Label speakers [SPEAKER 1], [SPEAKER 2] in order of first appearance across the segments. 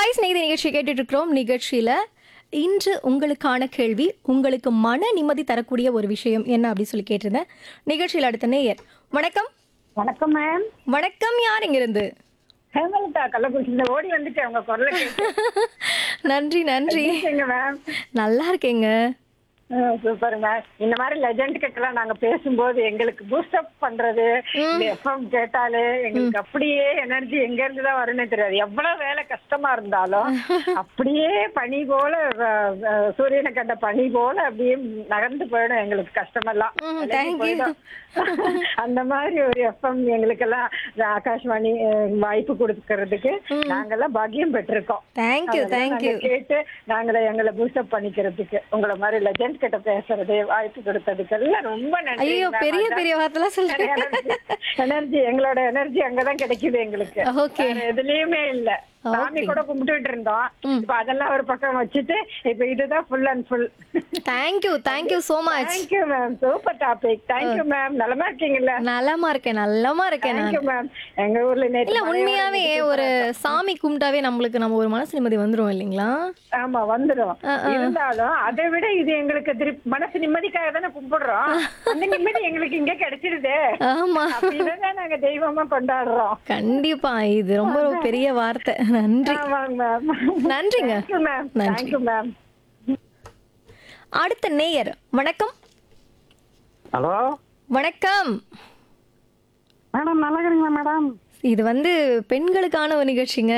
[SPEAKER 1] Hi ஸ்நேகிதி நிகழ்ச்சி கேட்டுட்டு இருக்கிறோம் நிகழ்ச்சியில் இன்று உங்களுக்கான கேள்வி உங்களுக்கு மன நிம்மதி தரக்கூடிய ஒரு விஷயம் என்ன அப்படின்னு சொல்லி கேட்டிருந்தேன் நிகழ்ச்சியில் அடுத்த நேயர் வணக்கம்
[SPEAKER 2] வணக்கம் மேம்
[SPEAKER 1] வணக்கம் யார் இங்கிருந்து
[SPEAKER 2] ஹேமலதா கள்ளக்குறிச்சியில ஓடி வந்துட்டேன் உங்க குரலை கேட்டு
[SPEAKER 1] நன்றி நன்றி
[SPEAKER 2] மேம்
[SPEAKER 1] நல்லா இருக்கேங்க
[SPEAKER 2] சூப்பர் மேம் இந்த மாதிரி லெஜண்ட் கிட்டலாம் நாங்க பேசும்போது எங்களுக்கு பூஸ்டப் பண்றது எஃப்எம் கேட்டாலே எங்களுக்கு அப்படியே எனர்ஜி எங்க இருந்து தான் வரும்னே தெரியாது எவ்வளவு வேலை கஷ்டமா இருந்தாலும் அப்படியே பனி போல அஹ், அஹ், சூரியனை கண்ட பனி போல அப்படியே நகர்ந்து போயிடும் எங்களுக்கு கஷ்டமெல்லாம்
[SPEAKER 1] ம்,
[SPEAKER 2] விலகி
[SPEAKER 1] thank you.
[SPEAKER 2] போயிடும். அந்த மாதிரி ஒரு எஃப்எம் எங்களுக்கெல்லாம் ஆகாஷ்வாணி அஹ், வாய்ப்பு கொடுக்கறதுக்கு நாங்கெல்லாம் பாக்கியம் பெற்றிருக்கோம்
[SPEAKER 1] தேங்க்யூ
[SPEAKER 2] அதெல்லாம்
[SPEAKER 1] தேங்க்யூ
[SPEAKER 2] நாங்க கேட்டு நாங்களே எங்களை பூஸ்டப் பண்ணிக்கிறதுக்கு உங்களை மாதிரி லெஜண்ட் கிட்ட பேசுறது வாய்ப்பு கொடுத்ததுக்கு எல்லாம் ரொம்ப நன்றி
[SPEAKER 1] ஐயோ
[SPEAKER 2] ma'am.
[SPEAKER 1] பெரிய
[SPEAKER 2] அதான்
[SPEAKER 1] பெரிய வார்த்தைலாம் சொல்றேன்
[SPEAKER 2] எனர்ஜி எங்களோட எனர்ஜி அங்கதான் கிடைக்குது எங்களுக்கு
[SPEAKER 1] Okay.
[SPEAKER 2] வேற எதுலயுமே இல்ல சாமி கூட கும்பிட்டுட்டு இருந்தோம் இப்ப அதெல்லாம் ஒரு பக்கம் வச்சுட்டு இப்ப இதுதான் full and full
[SPEAKER 1] thank you thank you so much
[SPEAKER 2] thank you ma'am super topic thank you ma'am நலமா இருக்கீங்கல்ல
[SPEAKER 1] நலமா இருக்கேன் நல்லமா இருக்கேன் நான்
[SPEAKER 2] தேங்க்யூ மேம் எங்க ஊர்ல நேத்து
[SPEAKER 1] இல்ல
[SPEAKER 2] மழையோட
[SPEAKER 1] உண்மையாவே ஒரு சாமி கும்பிட்டாவே நம்மளுக்கு நம்ம ஒரு மனசு நிம்மதி வந்துரும் இல்லைங்களா
[SPEAKER 2] ஆமா வந்துரும் இருந்தாலும் அதை விட இது எங்களுக்கு திருப்பி மனசு நிம்மதிக்காக தானே கும்பிடுறோம் அந்த நிம்மதி எங்களுக்கு இங்க கிடைச்சிருதே
[SPEAKER 1] ஆமா
[SPEAKER 2] அப்படிதான் நாங்க தெய்வமா கொண்டாடுறோம்
[SPEAKER 1] கண்டிப்பா இது ரொம்ப ஒரு பெரிய வார்த்தை நன்றி
[SPEAKER 2] ஆமாங்க மேம்
[SPEAKER 1] நன்றிங்க
[SPEAKER 2] தேங்க்யூ மேம்
[SPEAKER 1] நன்றி.
[SPEAKER 2] தேங்க்யூ மேம்
[SPEAKER 1] அடுத்த நேயர் வணக்கம்
[SPEAKER 3] ஹலோ
[SPEAKER 1] வணக்கம்
[SPEAKER 3] மேடம் நல்லா இருக்கிறீங்களா மேடம்
[SPEAKER 1] இது வந்து பெண்களுக்கான ஒரு நிகழ்ச்சிங்க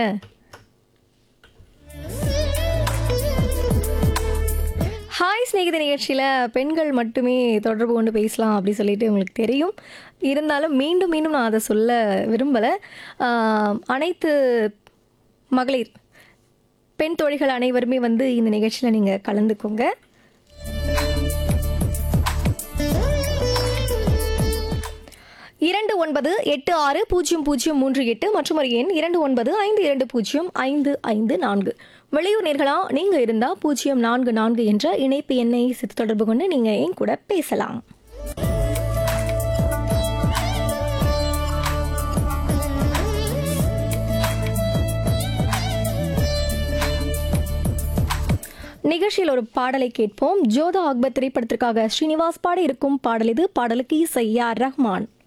[SPEAKER 1] ஹாய் ஸ்நேகித நிகழ்ச்சியில் பெண்கள் மட்டுமே தொடர்பு கொண்டு பேசலாம் அப்படி சொல்லிட்டு உங்களுக்கு தெரியும் இருந்தாலும் மீண்டும் மீண்டும் நான் அதை சொல்ல விரும்பலை ஆஹ், அனைத்து மகளிர் பெண் தோழிகள் அனைவருமே வந்து இந்த நிகழ்ச்சியில் நீங்கள் கலந்துக்கோங்க இரண்டு ஒன்பது எட்டு ஆறு பூஜ்ஜியம் பூஜ்ஜியம் மூன்று எட்டு மற்றும் ஒரு எண் இரண்டு ஒன்பது ஐந்து இரண்டு பூஜ்ஜியம் ஐந்து ஐந்து நான்கு வெளியூர் நேர்களா நீங்க இருந்தா பூஜ்ஜியம் நான்கு நான்கு என்ற இணைப்பு எண்ணை சித்து தொடர்பு கொண்டு நீங்க என் கூட பேசலாம் நிகழ்ச்சியில் ஒரு பாடலை கேட்போம் ஜோதா அக்பர் திரைப்படத்திற்காக ஸ்ரீனிவாஸ் பாடி இருக்கும் பாடல் இது பாடலுக்கு இசை ஆர் ரஹ்மான்